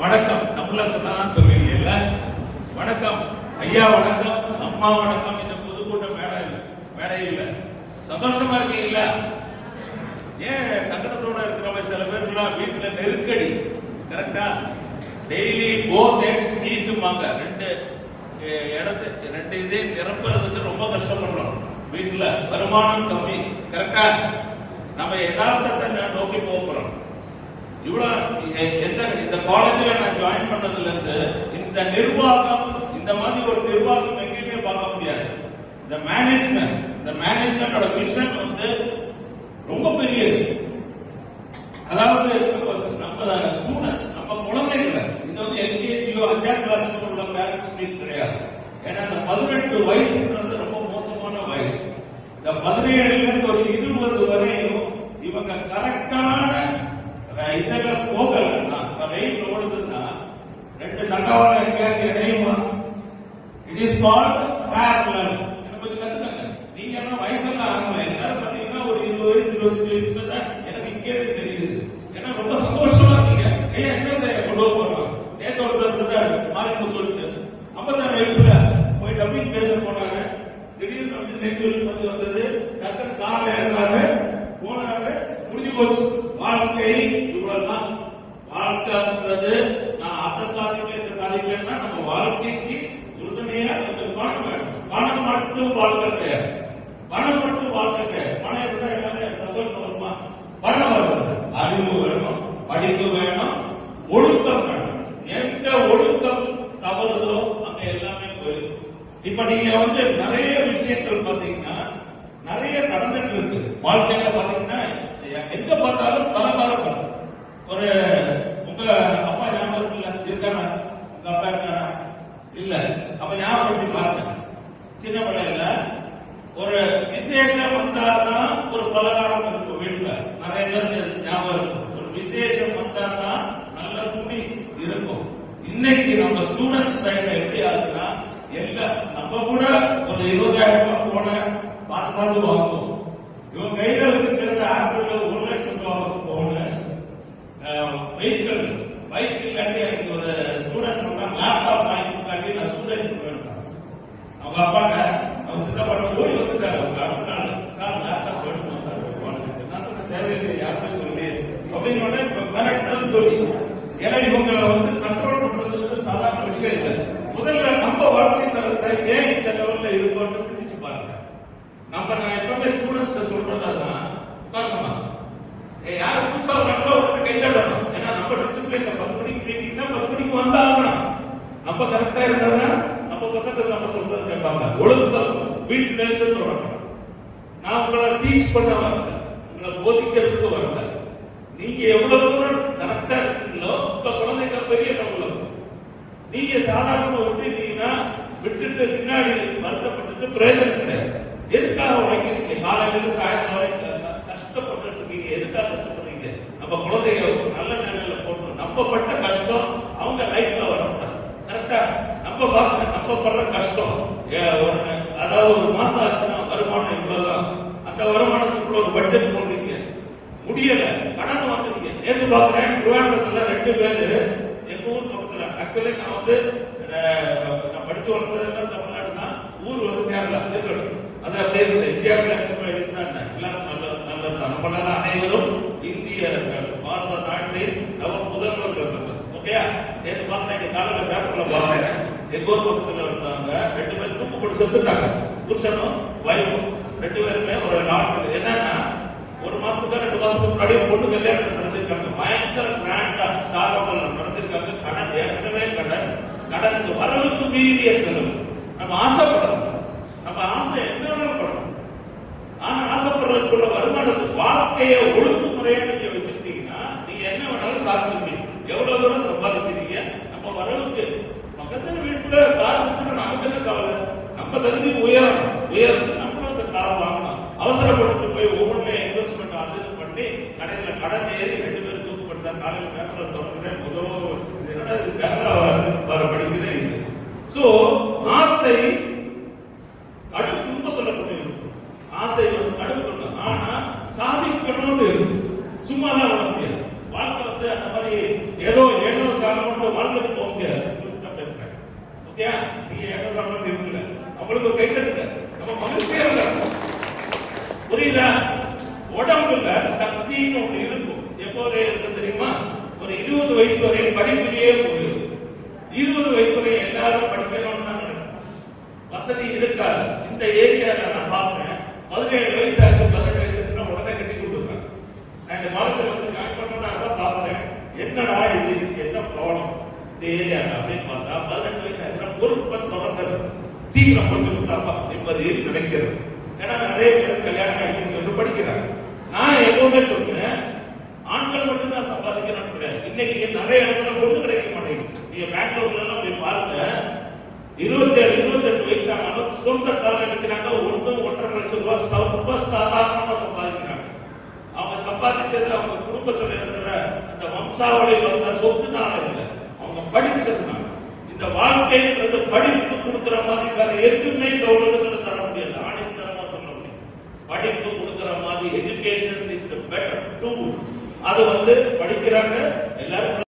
வணக்கம் தமிழ்ல சொன்னாதான் சொல்லுவீங்கல்ல வணக்கம் ஐயா வணக்கம் அம்மா வணக்கம் இந்த பொதுக்கூட்ட மேடை மேடை இல்ல சந்தோஷமா இருக்கீங்களா ஏன் சங்கடத்தோட இருக்கிறவங்க சில பேர்லாம் வீட்டுல நெருக்கடி கரெக்டா டெய்லி போர் எக்ஸ் நீட்டுமாங்க ரெண்டு அஹ், இடத்து ரெண்டு இதே நிரப்புறதுக்கு ரொம்ப கஷ்டப்படுறோம் வீட்டுல வருமானம் கம்மி கரெக்டா நம்ம யதார்த்தத்தை நோக்கி போகிறோம் இவ்வளவு எ- எந்த இந்த காலேஜ்ல நான் ஜாயின் பண்ணதுல இருந்து இந்த நிர்வாகம் இந்த மாதிரி ஒரு நிர்வாகம் எங்கேயுமே பார்க்க முடியாது இந்த மேனேஜ்மெண்ட் இந்த மேனேஜ்மெண்டோட விஷன் வந்து ரொம்ப பெரியது அதாவது நம்ம நம்ம ஸ்டூடெண்ட்ஸ் நம்ம குழந்தைகளை இது வந்து எல்கேஜியோ அஞ்சாம் கிளாஸ் உள்ள பேரண்ட்ஸ் மீட் கிடையாது ஏன்னா இந்த பதினெட்டு வயசுன்றது ரொம்ப மோசமான வயசு இந்த பதினேழுல இருந்து ஒரு இருபது வரையும் இவங்க கரெக்டான இதுல போகலன்னா இப்ப ரயில் ஓடுதுன்னா ரெண்டு தண்டவாளம் எங்கேயாச்சும் இடையுமா இட் இஸ் கால்ட் பேரலல் எனக்கு கொஞ்சம் கத்துக்கங்க நீங்க என்ன வயசெல்லாம் ஆகல எல்லாரும் பாத்தீங்கன்னா ஒரு இருபது வயசு இருபத்தஞ்சு வயசுல தான் எனக்கு இங்கே தெரியுது ஏன்னா ரொம்ப சந்தோஷமா இருக்கீங்க ஏன் என்ன இந்த கொண்டு வர போறோம் நேத்து ஒருத்தர் இருந்தாரு மாறி சொல்லிட்டு ஐம்பத்தாறு வயசுல போய் டப்பிங் பேச போனாரு திடீர்னு வந்து நெஞ்சு வந்து வந்தது டக்குனு கார்ல ஏறினாரு போனாரு முடிஞ்சு போச்சு வாழ்க்கை இவ்வளவுதான் வாழ்க்கைன்றது நான் அதை சாதிக்கல இதை சாதிக்கலன்னா நம்ம வாழ்க்கைக்கு உறுதுணையா கொஞ்சம் பணம் வேணும் பணம் மட்டும் வாழ்க்கை கிடையாது பணம் மட்டும் வாழ்க்கை கிடையாது பணம் இருந்தா எல்லாமே சந்தோஷம் வருமா பணம் வருது அறிவு வேணும் படிப்பு வேணும் ஒழுக்கம் வேணும் எங்க ஒழுக்கம் தவறுதோ அங்க எல்லாமே போயிடும் இப்ப நீங்க வந்து நிறைய விஷயங்கள் பாத்தீங்கன்னா நிறைய நடந்துட்டு இருக்கு வாழ்க்கையில பாத்தீங்கன்னா எங்க பார்த்தாலும் பரபரப்பு ஒரு உங்க அப்பா ஞாபகம் இல்ல இருக்காரா உங்க அப்பா இருக்காரா இல்ல அப்ப ஞாபகப்படுத்தி பாருங்க சின்ன பிள்ளைல ஒரு விசேஷம் வந்தாதான் ஒரு பலகாரம் இருக்கும் வீட்டுல நிறைய பேருக்கு ஞாபகம் இருக்கும் ஒரு விசேஷம் வந்தாதான் நல்ல துணி இருக்கும் இன்னைக்கு நம்ம ஸ்டூடெண்ட்ஸ் சைடுல எப்படி ஆகுதுன்னா எல்லாம் நம்ம கூட ஒரு இருபதாயிரம் ரூபாய் போன பார்த்து பார்த்து வாங்குவோம் இவன் கையில இருக்கிற ஆப்பிள் ஒரு லட்சம் ரூபாய் போன வெஹிக்கிள் பைக் இல்லாட்டி எனக்கு ஒரு ஸ்டூடெண்ட் சொன்னாங்க லேப்டாப் வாங்கி காட்டி நான் சூசைட் பண்ணுவேன் அவங்க அப்பாங்க அவங்க சித்தப்பாட்ட ஓடி வந்துட்டாரு அவங்க அடுத்த நாள் சார் லேப்டாப் வேணுமா சார் வேணுமா?" நான் சொன்ன தேவையில்லை யாருமே சொல்லி அப்படின்னு உடனே இப்ப மிரட்டல் சொல்லி ஏன்னா இவங்களை வந்து கண்ட்ரோல் பண்றது வந்து சாதாரண விஷயம் இல்லை முதல்ல நம்ம வாழ்க்கை தரத்தை ஏன் இந்த லெவல்ல இருக்கோம்னு சிந்திச்சு பாருங்க நம்ம நான் எப்பவுமே ஸ்டூடெண்ட்ஸ் சொல்றதான் உட்காரணுமா ஏய், யார் புதுசா வராங்களோ அவர்கிட்ட கை தட்டணும் ஏன்னா நம்ம டிசிப்ளின்ல பத்து மணிக்கு மீட்டிங்னா பத்து மணிக்கு வந்தாகணும் நம்ம கரெக்டா இருந்தா நம்ம பசங்க நம்ம சொல்றது கேட்பாங்க ஒழுக்கம் வீட்டுல இருந்து தொடங்கணும் நான் உங்களை டீச் பண்ண வரல உங்களை போதிக்கிறதுக்கு வரல நீங்க எவ்வளவு தூரம் கரெக்டா இருக்கீங்களோ உங்க குழந்தைங்க பெரிய லெவலில் நீங்க சாதாரண விட்டுட்டீங்கன்னா விட்டுட்டு பின்னாடி வருத்தப்பட்டுட்டு பிரயோஜனம் கிடையாது எதுக்காக உழைக்கிறீங்க காலையில இருந்து சாயந்தரம் வரைக்கும் கஷ்டப்பட்டு இருக்கீங்க எதுக்காக கஷ்டப்படுறீங்க நம்ம குழந்தைய ஒரு நல்ல நிலையில போடணும் நம்ம பட்ட கஷ்டம் அவங்க லைஃப்ல வரக்கூடாது கரெக்டா நம்ம பார்க்க நம்ம படுற கஷ்டம் ஏ, ஒரு அதாவது ஒரு மாசம் ஆச்சுன்னா வருமானம் இவ்வளவுதான் அந்த வருமானத்துக்குள்ள ஒரு பட்ஜெட் போடுறீங்க முடியல கடன் வாங்குறீங்க நேற்று பார்க்கிறேன் திருவாரூரத்துல ரெண்டு பேரு எங்க ஊர் பக்கத்துல ஆக்சுவலி நான் வந்து அஹ், நான் படிச்சு வளர்ந்ததெல்லாம் தமிழ்நாடு தான் ஊர் வந்து கேரளா இருக்கணும் அது அப்படியே இருந்தது இந்தியாவில் எங்க இருந்தாங்க எல்லாரும் நல்ல நல்ல நம்மளால அனைவரும் இந்தியர்கள் பாரத நாட்டில் நவ முதல்வர்கள் ஓகேயா நேற்று பார்த்தேன் இன்னைக்கு காலையில பேப்பர்ல பார்த்தேன் எங்க ஊர் பக்கத்துல இருந்தாங்க ரெண்டு பேரும் தூக்கு போட்டு செத்துட்டாங்க புருஷனும் வைஃபும் ரெண்டு பேருமே ஒரு நாட்டில் என்னன்னா ஒரு மாசத்துக்கு ரெண்டு மாசத்துக்கு முன்னாடி பொண்ணு கல்யாணத்தை நடத்திருக்காங்க பயங்கர கிராண்டா ஸ்டார் ஹோட்டல்ல நடத்திருக்காங்க கடன் ஏற்கனவே கடன் கடனுக்கு வரவுக்கு மீறிய செலவு நம்ம ஆசைப்படணும் நம்ம ஆசை என்ன வேணாலும் படணும் ஆனா ஆசைப்படுறதுக்குள்ள வருமானத்துக்கு வாழ்க்கைய ஒழுங்குமுறையா நீங்க வச்சிருக்கீங்கன்னா நீங்க என்ன வேணாலும் சாதிக்க முடியும் எவ்வளவு தூரம் சம்பாதிக்கிறீங்க நம்ம வரவுக்கு பக்கத்துல வீட்டுல கார் இருந்துச்சுன்னா நமக்கு என்ன கவலை நம்ம தகுதி உயரணும் உயர்ந்து நம்மளும் அந்த கார் வாங்கணும் அவசரப்பட்டு போய் ஒவ்வொன்றையும் இன்வெஸ்ட்மெண்ட் அது இது பண்ணி கடையில கடன் ஏறி ரெண்டு பேரும் தூக்கு பண்ணா காலையில பேப்பர்ல தொடங்குறேன் முதல்ல இது என்னடா இது கேரளா வர படிக்கிறேன் இது சோ ஆசை கடு துன்பத்துல கொண்டு இருக்கும் ஆசை வந்து கடும் துன்பம் ஆனா சாதிக்கணும்னு இருக்கும் சும்மா தான் விட முடியாது வாழ்க்கை வந்து அந்த மாதிரி ஏதோ ஏனோ காரணம் வந்து மறந்துட்டு போக முடியாது உங்களுக்கு தான் பேசுறேன் ஓகே நீங்க ஏழரை மணி இருக்குல்ல அவங்களுக்கு ஒரு கை தட்டுங்க நம்ம மகிழ்ச்சியா இருக்கலாம் புரியுதா உடம்புல சக்தின்னு ஒண்ணு இருக்கும் எப்போ இருக்கு தெரியுமா ஒரு இருபது வயசு வரையும் படிப்பிலேயே போயிடும் இருபது வயசு வரையும் எல்லாரும் படிக்கணும்னு தான் நினைக்கிறேன் வசதி இருக்காது இந்த ஏரியால நான் பார்க்கிறேன் பதினேழு வயசு ஆச்சு பதினெட்டு வயசு ஆச்சுன்னா உடனே கட்டி கொடுத்துருக்காங்க நான் இந்த மரத்தில் வந்து ஜாயின் பண்ணணும்னு அதான் பார்க்கிறேன் என்னடா இது என்ன ப்ராப்ளம் இந்த ஏரியால அப்படின்னு பார்த்தா பதினெட்டு வயசு ஆச்சுன்னா பொறுப்பை திறந்தது சீக்கிரம் முடிச்சு கொடுத்தாப்பா நிம்மதி நினைக்கிறது ஏன்னா நிறைய பேர் கல்யாணம் ஆகிட்டு வந்து படிக்கிறாங்க நான் எப்பவுமே சொல்றேன் ஆண்கள் மட்டும்தான் சம்பாதிக்கிறான்னு கிடையாது இன்னைக்கு நிறைய இடத்துல பொண்ணு கிடைக்க மாட்டேங்குது நீங்க பெங்களூர்ல எல்லாம் போய் பாருங்க இருபத்தேழு இருபத்தெட்டு வயசானாலும் சொந்த காலம் எடுக்கிறாங்க ஒன்று ஒன்றரை லட்சம் ரூபாய் ரொம்ப சாதாரணமா சம்பாதிக்கிறாங்க அவங்க சம்பாதிச்சதுல அவங்க குடும்பத்துல இருக்கிற அந்த வம்சாவளி வந்த சொத்துனால இல்லை அவங்க படிச்சதுனால இந்த வாழ்க்கைன்றது படிப்பு கொடுக்கிற மாதிரி வேற எதுவுமே இந்த உலகத்துல தர முடியாது ஆணித்தரமா சொல்ல முடியும் படிப்பு கொடுக்கிற மாதிரி education is the better tool அது வந்து படிக்கிறாங்க எல்லாரும்